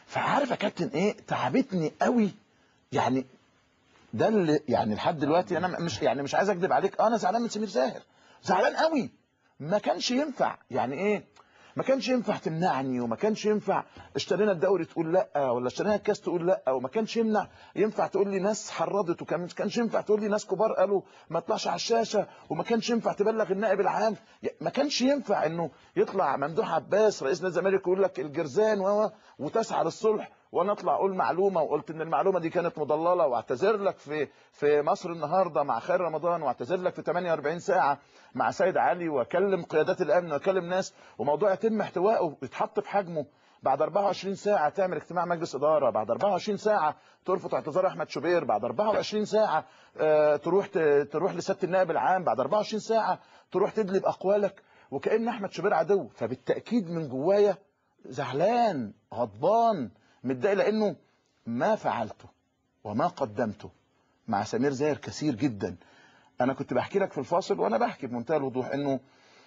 فعارف يا كابتن ايه تعبتني قوي يعني ده اللي يعني لحد دلوقتي انا مش يعني مش عايز اكذب عليك اه انا زعلان من سمير زاهر زعلان قوي ما كانش ينفع يعني ايه ما كانش ينفع تمنعني وما كانش ينفع اشترينا الدوري تقول لا ولا اشترينا الكاس تقول لا وما كانش يمنع ينفع تقول لي ناس حرضت وكان كانش ينفع تقول لي ناس كبار قالوا ما اطلعش على الشاشه وما كانش ينفع تبلغ النائب العام ما كانش ينفع انه يطلع ممدوح عباس رئيس نادي الزمالك يقول لك الجرزان و وتسعى للصلح وانا اطلع اقول معلومه وقلت ان المعلومه دي كانت مضلله واعتذر لك في في مصر النهارده مع خير رمضان واعتذر لك في 48 ساعه مع سيد علي واكلم قيادات الامن واكلم ناس وموضوع يتم احتوائه ويتحط في حجمه بعد 24 ساعه تعمل اجتماع مجلس اداره بعد 24 ساعه ترفض اعتذار احمد شوبير بعد 24 ساعه آه تروح تروح لسياده النائب العام بعد 24 ساعه تروح تدلي باقوالك وكان احمد شوبير عدو فبالتاكيد من جوايا زعلان غضبان متضايق لانه ما فعلته وما قدمته مع سمير زاهر كثير جدا انا كنت بحكي لك في الفاصل وانا بحكي بمنتهى الوضوح انه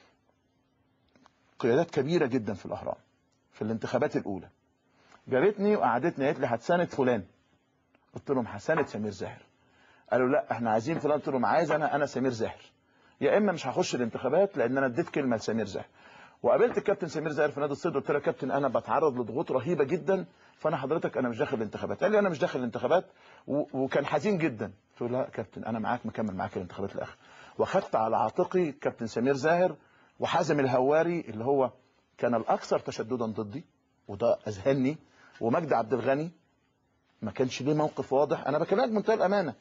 قيادات كبيره جدا في الاهرام في الانتخابات الاولى جابتني وقعدتني قالت لي هتساند فلان قلت لهم هساند سمير زاهر قالوا لا احنا عايزين فلان قلت لهم عايز انا انا سمير زاهر يا اما مش هخش الانتخابات لان انا اديت كلمه لسمير زاهر وقابلت الكابتن سمير زاهر في نادي الصيد قلت له يا كابتن انا بتعرض لضغوط رهيبه جدا فانا حضرتك انا مش داخل الانتخابات قال لي انا مش داخل الانتخابات و... وكان حزين جدا قلت له لا كابتن انا معاك مكمل معاك الانتخابات الاخر واخدت على عاتقي كابتن سمير زاهر وحازم الهواري اللي هو كان الاكثر تشددا ضدي وده اذهلني ومجدي عبد الغني ما كانش ليه موقف واضح انا بكلمك بمنتهى الامانه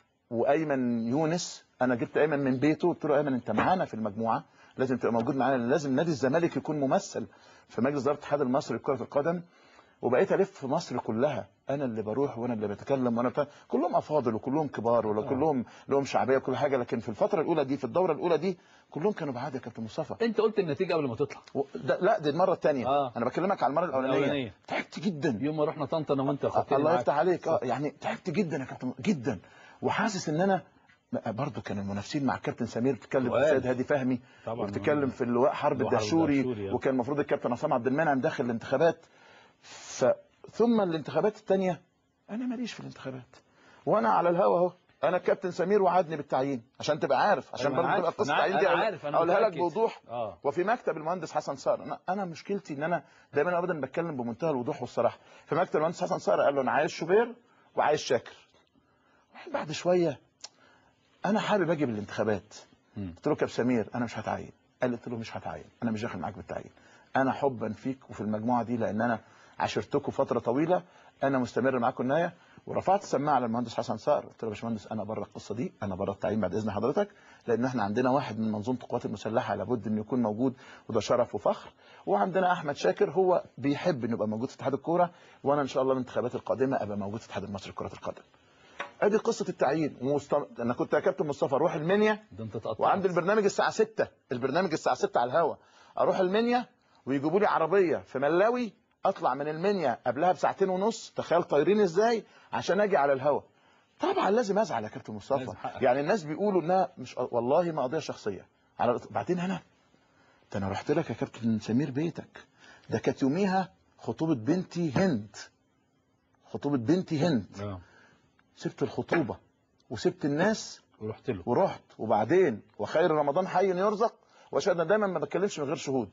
وايمن يونس انا جبت ايمن من بيته قلت له ايمن انت معانا في المجموعه لازم تبقى موجود معانا لازم نادي الزمالك يكون ممثل في مجلس اداره الاتحاد المصري لكره القدم وبقيت الف في مصر كلها انا اللي بروح وانا اللي بتكلم وانا بتاع كلهم افاضل وكلهم كبار ولا كلهم لهم شعبيه وكل حاجه لكن في الفتره الاولى دي في الدوره الاولى دي كلهم كانوا بعاد يا كابتن مصطفى انت قلت النتيجه قبل ما تطلع و... ده لا دي المره الثانيه آه. انا بكلمك على المره الاولانيه الأولانية. تعبت جدا يوم ما رحنا طنطا انا وانت خدتني الله معاك. يفتح عليك اه يعني تعبت جدا يا كابتن جدا وحاسس ان انا برضه كان المنافسين مع الكابتن سمير بتتكلم في وقال. السيد هادي فهمي طبعا وبتتكلم في اللواء حرب اللواء حرب الدهشوري الدهشوري، آه. وكان المفروض الكابتن عصام عبد المنعم داخل الانتخابات ف ثم الانتخابات الثانيه انا ماليش في الانتخابات وانا على الهوا اهو انا الكابتن سمير وعدني بالتعيين عشان تبقى عارف عشان أيوة، أنا برضه تبقى عارف، قصه أنا التعيين دي أنا أقول- عارف، أنا اقولها لك متأكد. بوضوح اه وفي مكتب المهندس حسن صقر انا انا مشكلتي ان انا دايما ابدا بتكلم بمنتهى الوضوح والصراحه في مكتب المهندس حسن صقر قال له انا عايز شوبير وعايز شاكر بعد شويه انا حابب اجي بالانتخابات مم. قلت له كابتن سمير انا مش هتعين قال لي قلت له مش هتعين انا مش داخل معاك بالتعيين انا حبا فيك وفي المجموعه دي لان انا عاشرتكم فتره طويله انا مستمر معاكم النهايه ورفعت السماعه على المهندس حسن صقر قلت له يا باشمهندس انا بره القصه دي انا بره التعيين بعد اذن حضرتك لان احنا عندنا واحد من منظومه القوات المسلحه لابد انه يكون موجود وده شرف وفخر وعندنا احمد شاكر هو بيحب انه يبقى موجود في اتحاد الكوره وانا ان شاء الله الانتخابات القادمه ابقى موجود في الاتحاد المصري لكره القدم ادي قصه التعيين ومست... انا كنت يا كابتن مصطفى اروح المنيا ده انت تقطعت وعندي البرنامج الساعه 6 البرنامج الساعه 6 على الهوا اروح المنيا ويجيبوا لي عربيه في ملاوي اطلع من المنيا قبلها بساعتين ونص تخيل طايرين ازاي عشان اجي على الهوا طبعا لازم ازعل يا كابتن مصطفى لازم حقك. يعني الناس بيقولوا انها مش والله ما قضيه شخصيه على بعدين انا ده انا رحت لك يا كابتن سمير بيتك ده كانت يوميها خطوبه بنتي هند خطوبه بنتي هند اه سبت الخطوبه وسبت الناس ورحت له ورحت وبعدين وخير رمضان حي يرزق واشهد أنا دايما ما بتكلمش من غير شهود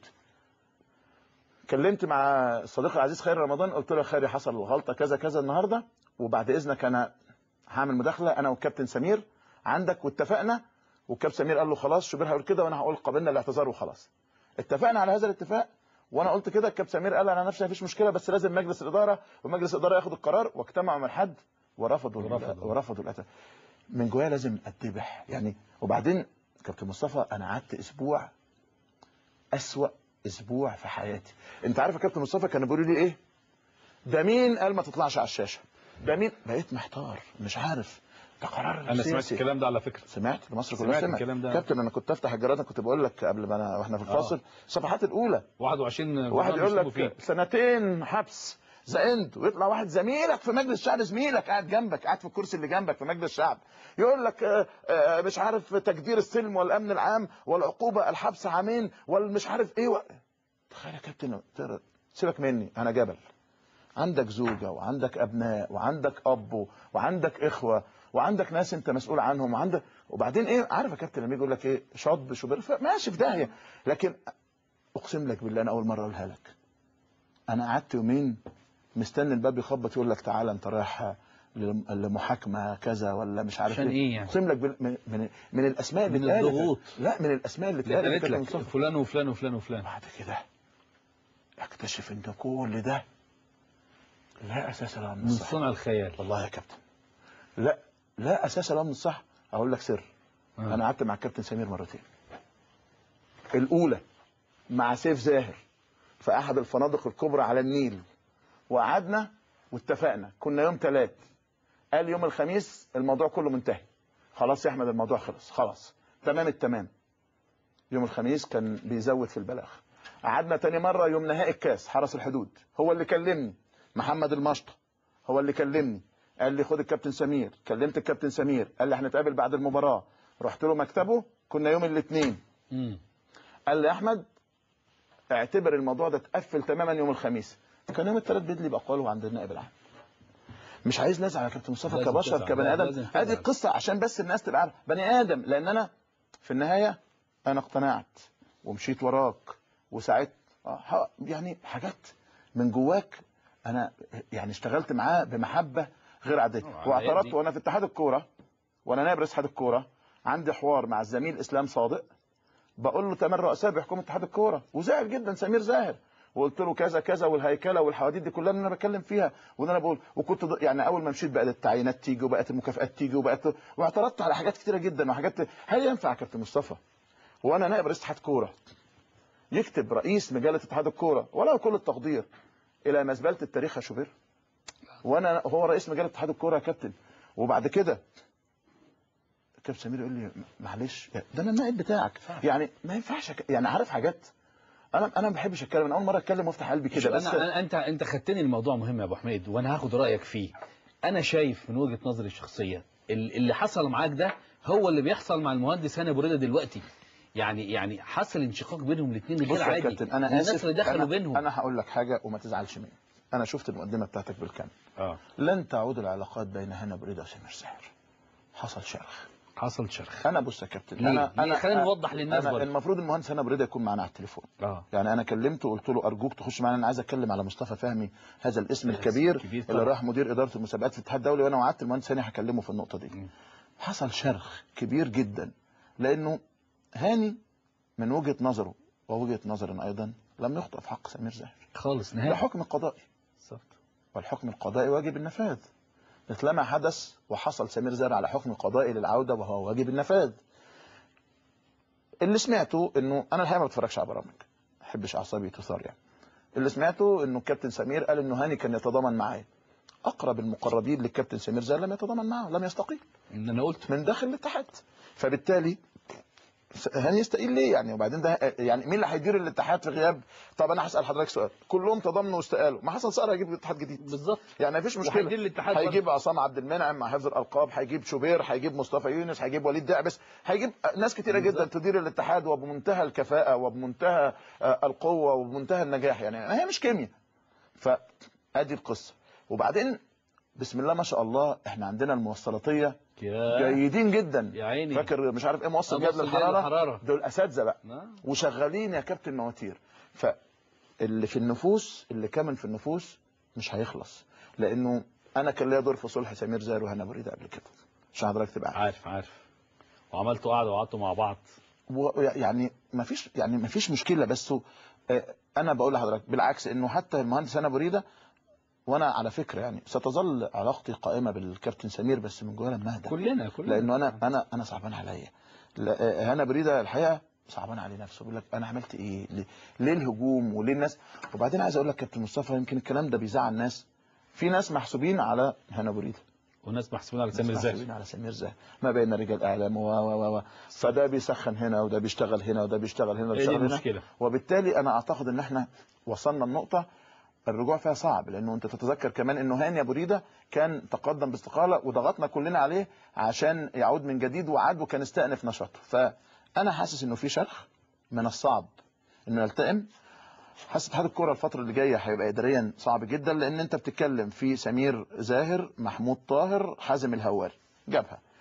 كلمت مع الصديق العزيز خير رمضان قلت له يا خيري حصل غلطه كذا كذا النهارده وبعد اذنك انا هعمل مداخله انا والكابتن سمير عندك واتفقنا والكابتن سمير قال له خلاص شوبير هيقول كده وانا هقول قابلنا الاعتذار وخلاص اتفقنا على هذا الاتفاق وانا قلت كده الكابتن سمير قال انا نفسي مفيش مشكله بس لازم مجلس الاداره ومجلس الاداره ياخد القرار واجتمعوا من حد ورفضوا ورفضوا. ورفضوا الاتفاق من جوايا لازم اتذبح يعني وبعدين كابتن مصطفى انا قعدت اسبوع اسوأ اسبوع في حياتي انت عارف يا كابتن مصطفى كانوا بيقولوا لي ايه ده مين قال ما تطلعش على الشاشه ده مين بقيت محتار مش عارف ده قرار انا سمعت سياسي. الكلام ده على فكره سمعت مصر كلها سمعت سمعت الكلام ده. كابتن انا كنت افتح الجرائد أنا كنت بقول لك قبل ما أنا واحنا في الفاصل الصفحات الاولى 21 واحد برنامج يقول يشتموا لك سنتين حبس زقنت ويطلع واحد زميلك في مجلس الشعب زميلك قاعد جنبك قاعد في الكرسي اللي جنبك في مجلس الشعب يقول لك آه، آه، مش عارف تجدير السلم والامن العام والعقوبه الحبس عامين والمش عارف ايه و... تخيل يا كابتن ترى- سيبك مني انا جبل عندك زوجه وعندك ابناء وعندك اب وعندك اخوه وعندك ناس انت مسؤول عنهم وعندك وبعدين ايه عارف يا كابتن لما يجي يقول لك ايه شطب شوبير ف- ماشي في داهيه لكن اقسم لك بالله انا اول مره اقولها لك انا قعدت يومين مستني الباب يخبط يقول لك تعالى انت رايح لم- لمحاكمه كذا ولا مش عارف عشان ايه يعني؟ اقسم لك بال- من من, من الاسماء اللي من اتقالت. الضغوط. لا من الاسماء اللي اللي اتقالت يا قالت كابتن لك مصطفى. فلان وفلان وفلان وفلان بعد كده اكتشف ان كل ده لا اساس له من من الصحه صنع الخيال والله يا كابتن لا لا اساس له من الصحه اقول لك سر آه. انا قعدت مع الكابتن سمير مرتين الاولى مع سيف زاهر في احد الفنادق الكبرى على النيل وقعدنا واتفقنا كنا يوم ثلاث قال يوم الخميس الموضوع كله منتهي خلاص يا احمد الموضوع خلص خلاص تمام التمام يوم الخميس كان بيزود في البلاغ قعدنا تاني مره يوم نهائي الكاس حرس الحدود هو اللي كلمني محمد المشطه هو اللي كلمني قال لي خد الكابتن سمير كلمت الكابتن سمير قال لي هنتقابل بعد المباراه رحت له مكتبه كنا يوم الاثنين مم. قال لي يا احمد اعتبر الموضوع ده اتقفل تماما يوم الخميس كان يوم الثلاث بيدلي باقواله عند النائب العام مش عايز نزعل يا كابتن مصطفى لازم كبشر تزعل. كبني ادم لازم هذه تزعل. القصه عشان بس الناس تبقى عارفه بني ادم لان انا في النهايه انا اقتنعت ومشيت وراك وساعدت آه، ح- يعني حاجات من جواك انا يعني اشتغلت معاه بمحبه غير عاديه طبعاً، واعترضت دي- وانا في اتحاد الكوره وانا نائب رئيس اتحاد الكوره عندي حوار مع الزميل اسلام صادق بقول له تمام رؤساء بيحكموا اتحاد الكوره وزعل جدا سمير زاهر وقلت له كذا كذا والهيكله والحواديت دي كلها اللي انا بتكلم فيها وان انا بقول وكنت ض- يعني اول ما مشيت بقت التعيينات تيجي وبقت المكافئات تيجي وبقت واعترضت على حاجات كتيره جدا وحاجات هل ينفع يا كابتن مصطفى وانا نائب رئيس اتحاد كوره يكتب رئيس مجله اتحاد الكوره وله كل التقدير الى مزبله التاريخ يا شوبير وانا هو رئيس مجله اتحاد الكوره يا كابتن وبعد كده كابتن سمير يقول لي معلش ده انا النائب بتاعك يعني ما ينفعش أك- يعني عارف حاجات انا انا ما بحبش اتكلم انا اول مره اتكلم وافتح قلبي كده شوف بس انا أنا- انت انت خدتني الموضوع مهم يا ابو حميد وانا هاخد رايك فيه انا شايف من وجهه نظري الشخصيه ال- اللي حصل معاك ده هو اللي بيحصل مع المهندس هاني ابو رضا دلوقتي يعني يعني حصل انشقاق بينهم الاثنين بص غير يا عادي كابتن انا الناس اسف اللي دخلوا أنا, بينهم انا هقول لك حاجه وما تزعلش مني انا شفت المقدمه بتاعتك بالكامل اه لن تعود العلاقات بين هنا بريده وسمير ساهر حصل شرخ حصل شرخ انا بص يا كابتن ليه؟ انا ليه؟ انا خلينا نوضح للناس أنا برضه. المفروض المهندس هنا بريده يكون معانا على التليفون اه يعني انا كلمته وقلت له ارجوك تخش معانا انا عايز اتكلم على مصطفى فهمي هذا الاسم الكبير كبير اللي طبعا. راح مدير اداره المسابقات في الاتحاد الدولي وانا وعدت المهندس هاني هكلمه في النقطه دي مم. حصل شرخ كبير جدا لانه هاني من وجهه نظره ووجهه نظرنا ايضا لم يخطئ في حق سمير زاهر خالص ده نهائي حكم قضائي بالظبط والحكم القضائي واجب النفاذ مثلما حدث وحصل سمير زاهر على حكم قضائي للعوده وهو واجب النفاذ اللي سمعته انه انا الحقيقه ما بتفرجش على برامج ما بحبش اعصابي تثار يعني اللي سمعته انه الكابتن سمير قال انه هاني كان يتضامن معايا اقرب المقربين للكابتن سمير زاهر لم يتضامن معه لم يستقيل ان انا قلت من داخل الاتحاد فبالتالي هاني يستقيل ليه يعني وبعدين ده يعني مين اللي هيدير الاتحاد في غياب طب انا هسال حضرتك سؤال كلهم تضامنوا واستقالوا ما حسن صقر هيجيب اتحاد جديد بالظبط يعني مفيش وهيدير مشكله الاتحاد هيجيب عصام عبد المنعم مع حفظ الالقاب هيجيب شوبير هيجيب مصطفى يونس هيجيب وليد دعبس هيجيب ناس كتيره جدا بالظبط. تدير الاتحاد وبمنتهى الكفاءه وبمنتهى آه، القوه وبمنتهى النجاح يعني هي مش كيمياء فادي القصه وبعدين بسم الله ما شاء الله احنا عندنا الموصلاتيه يا جيدين جدا يا عيني فاكر مش عارف ايه موصل آه، جهاز موصل جهاز للحراره الحرارة. دول اساتذه بقى نعم. وشغالين يا كابتن مواتير فاللي في النفوس اللي كامن في النفوس مش هيخلص لانه انا كان ليا دور في صلح سمير زاهر وهنا بريده قبل كده عشان حضرتك تبقى عارف عارف عارف وعملتوا قعده وقعدتوا مع بعض و- يعني ما فيش يعني ما فيش مشكله بس آه، انا بقول لحضرتك بالعكس انه حتى المهندس هنا بريده وانا على فكره يعني ستظل علاقتي قائمه بالكابتن سمير بس من جوايا لما اهدى كلنا كلنا لانه انا انا انا صعبان عليا لا- آه، هنا بريده الحقيقه صعبان عليه نفسه بيقول لك انا عملت ايه ليه, ليه الهجوم وليه الناس وبعدين عايز اقول لك كابتن مصطفى يمكن الكلام ده بيزعل الناس في ناس محسوبين على هنا بريده وناس محسوبين على سامر ناس زاهر محسوبين على سمير زاهر ما بين رجال اعلام و و و فده بيسخن هنا وده بيشتغل هنا وده بيشتغل هنا وده ايه دي بيشتغل هنا المشكله وبالتالي انا اعتقد ان احنا وصلنا النقطه الرجوع فيها صعب لانه انت تتذكر كمان انه هاني ابو ريده كان تقدم باستقاله وضغطنا كلنا عليه عشان يعود من جديد وعاد وكان استأنف نشاطه فانا حاسس انه في شرخ من الصعب انه يلتئم حاسس اتحاد الكوره الفتره اللي جايه هيبقى اداريا صعب جدا لان انت بتتكلم في سمير زاهر محمود طاهر حازم الهواري جابها